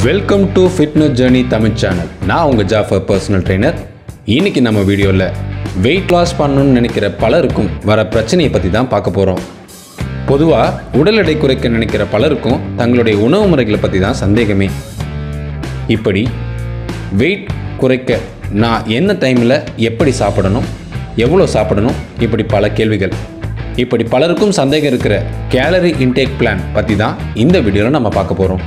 Welcome to fitness journey Tamil channel நான் உங்கள் Jaffer personal trainer இன்னைக்கு நம்ம வீடியோவில் வெயிட் லாஸ் பண்ணணும்னு நினைக்கிற பலருக்கும் வர பிரச்சனையை பற்றி தான் பார்க்க போகிறோம் பொதுவாக உடல் எடை குறைக்க நினைக்கிற பலருக்கும் தங்களுடைய உணவு முறைகளை பற்றி தான் சந்தேகமே இப்படி வெயிட் குறைக்க நான் என்ன டைமில் எப்படி சாப்பிடணும் எவ்வளோ சாப்பிடணும் இப்படி பல கேள்விகள் இப்படி பலருக்கும் சந்தேகம் இருக்கிற கேலரி இன்டேக் பிளான் பற்றி தான் இந்த வீடியோவில் நம்ம பார்க்க போகிறோம்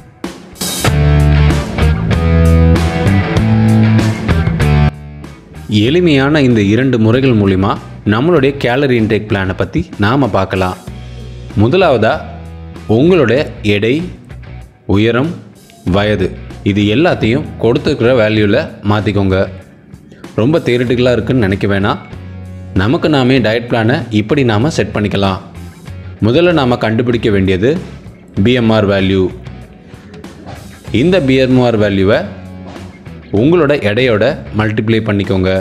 எளிமையான இந்த இரண்டு முறைகள் மூலிமா நம்மளுடைய கேலரி இன்டேக் பிளானை பற்றி நாம் பார்க்கலாம் முதலாவதாக உங்களுடைய எடை உயரம் வயது இது எல்லாத்தையும் கொடுத்துருக்கிற வேல்யூவில் மாற்றிக்கோங்க ரொம்ப தியரிட்டிக்கலாக இருக்குன்னு நினைக்க வேணாம் நமக்கு நாமே டயட் பிளானை இப்படி நாம் செட் பண்ணிக்கலாம் முதல்ல நாம் கண்டுபிடிக்க வேண்டியது பிஎம்ஆர் வேல்யூ இந்த பிஎம்ஆர் வேல்யூவை உங்களோட எடையோட மல்டிப்ளை பண்ணிக்கோங்க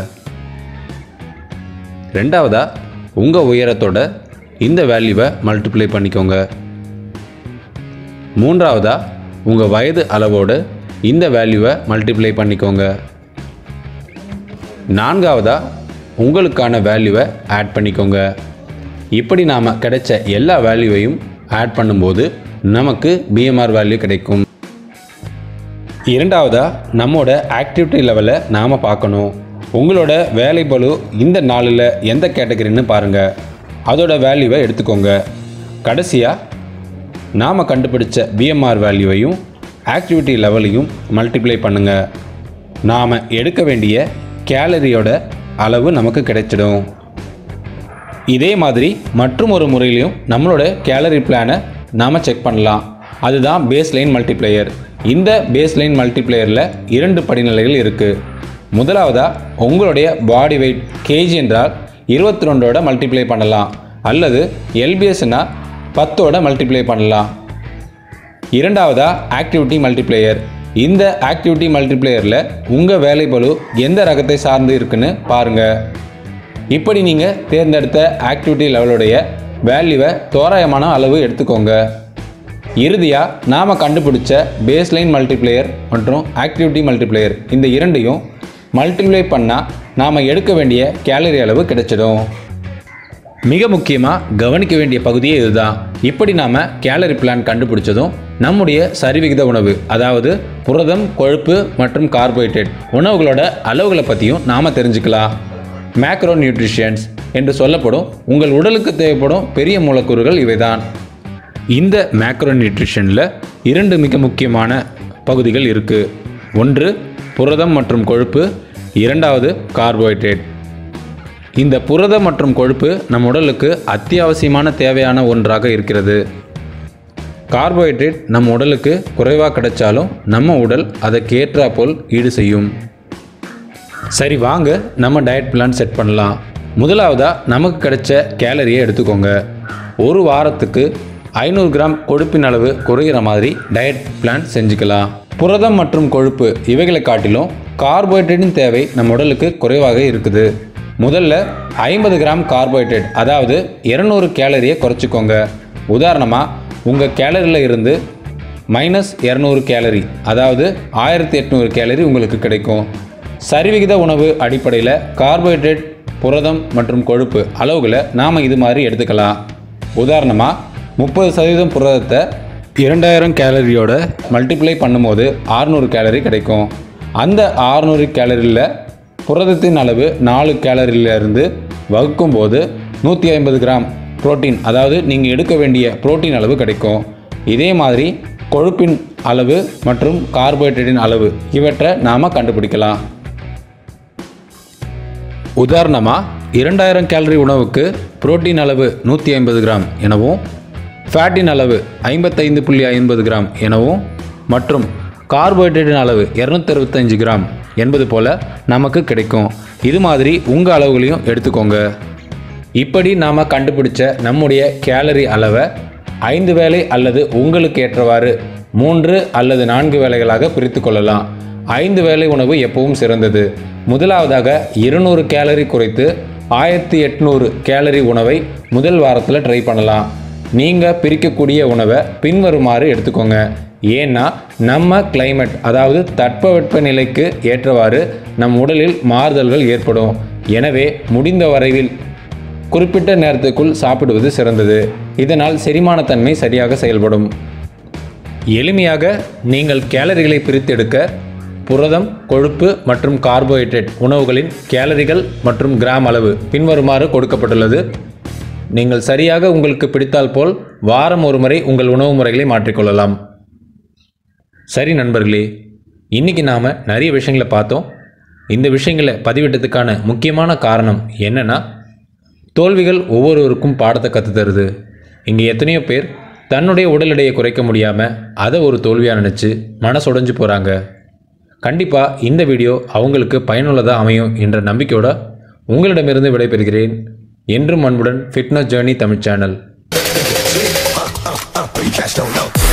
ரெண்டாவதா உங்கள் உயரத்தோட இந்த வேல்யூவை மல்டிப்ளை பண்ணிக்கோங்க மூன்றாவதா உங்கள் வயது அளவோட இந்த வேல்யூவை மல்டிப்ளை பண்ணிக்கோங்க நான்காவதா உங்களுக்கான வேல்யூவை ஆட் பண்ணிக்கோங்க இப்படி நாம் கிடைச்ச எல்லா வேல்யூவையும் ஆட் பண்ணும்போது நமக்கு பிஎம்ஆர் வேல்யூ கிடைக்கும் இரண்டாவதா நம்மோட ஆக்டிவிட்டி லெவலை நாம் பார்க்கணும் உங்களோட வேலை பளு இந்த நாளில் எந்த கேட்டகரின்னு பாருங்கள் அதோட வேல்யூவை எடுத்துக்கோங்க கடைசியாக நாம் கண்டுபிடிச்ச பிஎம்ஆர் வேல்யூவையும் ஆக்டிவிட்டி லெவலையும் மல்டிப்ளை பண்ணுங்கள் நாம் எடுக்க வேண்டிய கேலரியோட அளவு நமக்கு கிடைச்சிடும் இதே மாதிரி மற்றும் ஒரு முறையிலையும் நம்மளோட கேலரி பிளானை நாம் செக் பண்ணலாம் அதுதான் பேஸ் லைன் மல்டிப்ளேயர் இந்த பேஸ் லைன் மல்டிப்ளேயரில் இரண்டு படிநிலைகள் இருக்குது முதலாவதாக உங்களுடைய பாடி வெயிட் கேஜி என்றால் இருபத்தி ரெண்டோட மல்டிப்ளை பண்ணலாம் அல்லது எல்பிஎஸ்னா பத்தோட மல்டிப்ளை பண்ணலாம் இரண்டாவதா ஆக்டிவிட்டி மல்டிப்ளேயர் இந்த ஆக்டிவிட்டி மல்டிப்ளேயரில் உங்கள் வேலை பளு எந்த ரகத்தை சார்ந்து இருக்குன்னு பாருங்கள் இப்படி நீங்கள் தேர்ந்தெடுத்த ஆக்டிவிட்டி லெவலுடைய வேல்யூவை தோராயமான அளவு எடுத்துக்கோங்க இறுதியாக நாம் கண்டுபிடிச்ச பேஸ்லைன் மல்டிப்ளேயர் மற்றும் ஆக்டிவிட்டி மல்டிப்ளேயர் இந்த இரண்டையும் மல்டிப்ளை பண்ணால் நாம் எடுக்க வேண்டிய கேலரி அளவு கிடைச்சிடும் மிக முக்கியமாக கவனிக்க வேண்டிய பகுதியே இதுதான் இப்படி நாம் கேலரி பிளான் கண்டுபிடிச்சதும் நம்முடைய சரிவிகித உணவு அதாவது புரதம் கொழுப்பு மற்றும் கார்போஹைட்ரேட் உணவுகளோட அளவுகளை பற்றியும் நாம் தெரிஞ்சுக்கலாம் மேக்ரோ நியூட்ரிஷியன்ஸ் என்று சொல்லப்படும் உங்கள் உடலுக்கு தேவைப்படும் பெரிய மூலக்கூறுகள் இவைதான் இந்த மேக்ரோ நியூட்ரிஷனில் இரண்டு மிக முக்கியமான பகுதிகள் இருக்குது ஒன்று புரதம் மற்றும் கொழுப்பு இரண்டாவது கார்போஹைட்ரேட் இந்த புரதம் மற்றும் கொழுப்பு நம் உடலுக்கு அத்தியாவசியமான தேவையான ஒன்றாக இருக்கிறது கார்போஹைட்ரேட் நம் உடலுக்கு குறைவாக கிடைச்சாலும் நம்ம உடல் அதற்கேற்றா போல் ஈடு செய்யும் சரி வாங்க நம்ம டயட் பிளான் செட் பண்ணலாம் முதலாவதாக நமக்கு கிடைச்ச கேலரியை எடுத்துக்கோங்க ஒரு வாரத்துக்கு ஐநூறு கிராம் கொழுப்பின் அளவு குறைகிற மாதிரி டயட் பிளான் செஞ்சுக்கலாம் புரதம் மற்றும் கொழுப்பு இவைகளை காட்டிலும் கார்போஹைட்ரேட்டின் தேவை நம் உடலுக்கு குறைவாக இருக்குது முதல்ல ஐம்பது கிராம் கார்போஹைட்ரேட் அதாவது இரநூறு கேலரியை குறைச்சிக்கோங்க உதாரணமாக உங்கள் கேலரியில் இருந்து மைனஸ் இரநூறு கேலரி அதாவது ஆயிரத்தி எட்நூறு கேலரி உங்களுக்கு கிடைக்கும் சரிவிகித உணவு அடிப்படையில் கார்போஹைட்ரேட் புரதம் மற்றும் கொழுப்பு அளவுகளை நாம் இது மாதிரி எடுத்துக்கலாம் உதாரணமாக முப்பது சதவீதம் புரதத்தை இரண்டாயிரம் கேலரியோட மல்டிப்ளை பண்ணும்போது ஆறுநூறு கேலரி கிடைக்கும் அந்த ஆறுநூறு கேலரியில் புரதத்தின் அளவு நாலு கேலரியிலிருந்து வகுக்கும்போது நூற்றி ஐம்பது கிராம் புரோட்டீன் அதாவது நீங்கள் எடுக்க வேண்டிய புரோட்டீன் அளவு கிடைக்கும் இதே மாதிரி கொழுப்பின் அளவு மற்றும் கார்போஹைட்ரேட்டின் அளவு இவற்றை நாம் கண்டுபிடிக்கலாம் உதாரணமாக இரண்டாயிரம் கேலரி உணவுக்கு புரோட்டீன் அளவு நூற்றி ஐம்பது கிராம் எனவும் ஃபேட்டின் அளவு ஐம்பத்தைந்து புள்ளி ஐம்பது கிராம் எனவும் மற்றும் கார்போஹைட்ரேட்டின் அளவு இரநூத்தி அறுபத்தஞ்சு கிராம் என்பது போல் நமக்கு கிடைக்கும் இது மாதிரி உங்கள் அளவுகளையும் எடுத்துக்கோங்க இப்படி நாம் கண்டுபிடிச்ச நம்முடைய கேலரி அளவை ஐந்து வேளை அல்லது உங்களுக்கு ஏற்றவாறு மூன்று அல்லது நான்கு வேளைகளாக பிரித்து கொள்ளலாம் ஐந்து வேளை உணவு எப்பவும் சிறந்தது முதலாவதாக இருநூறு கேலரி குறைத்து ஆயிரத்தி எட்நூறு கேலரி உணவை முதல் வாரத்தில் ட்ரை பண்ணலாம் நீங்கள் பிரிக்கக்கூடிய உணவை பின்வருமாறு எடுத்துக்கோங்க ஏன்னா நம்ம climate அதாவது தட்பவெட்ப நிலைக்கு ஏற்றவாறு நம் உடலில் மாறுதல்கள் ஏற்படும் எனவே முடிந்த வரைவில் குறிப்பிட்ட நேரத்துக்குள் சாப்பிடுவது சிறந்தது இதனால் செரிமானத்தன்மை சரியாக செயல்படும் எளிமையாக நீங்கள் கேலரிகளை பிரித்தெடுக்க புரதம் கொழுப்பு மற்றும் கார்போஹைட்ரேட் உணவுகளின் கேலரிகள் மற்றும் கிராம் அளவு பின்வருமாறு கொடுக்கப்பட்டுள்ளது நீங்கள் சரியாக உங்களுக்கு பிடித்தால் போல் வாரம் ஒரு முறை உங்கள் உணவு முறைகளை மாற்றிக்கொள்ளலாம் சரி நண்பர்களே இன்றைக்கி நாம் நிறைய விஷயங்களை பார்த்தோம் இந்த விஷயங்களை பதிவிட்டதுக்கான முக்கியமான காரணம் என்னென்னா தோல்விகள் ஒவ்வொருவருக்கும் பாடத்தை கற்று தருது இங்கே எத்தனையோ பேர் தன்னுடைய உடல் எடையை குறைக்க முடியாமல் அதை ஒரு தோல்வியாக நினச்சி மனசுடைஞ்சு போகிறாங்க கண்டிப்பாக இந்த வீடியோ அவங்களுக்கு பயனுள்ளதாக அமையும் என்ற நம்பிக்கையோட உங்களிடமிருந்து விடைபெறுகிறேன் என்றும் அன்புடன் fitness journey Tamil channel But you catch don't know.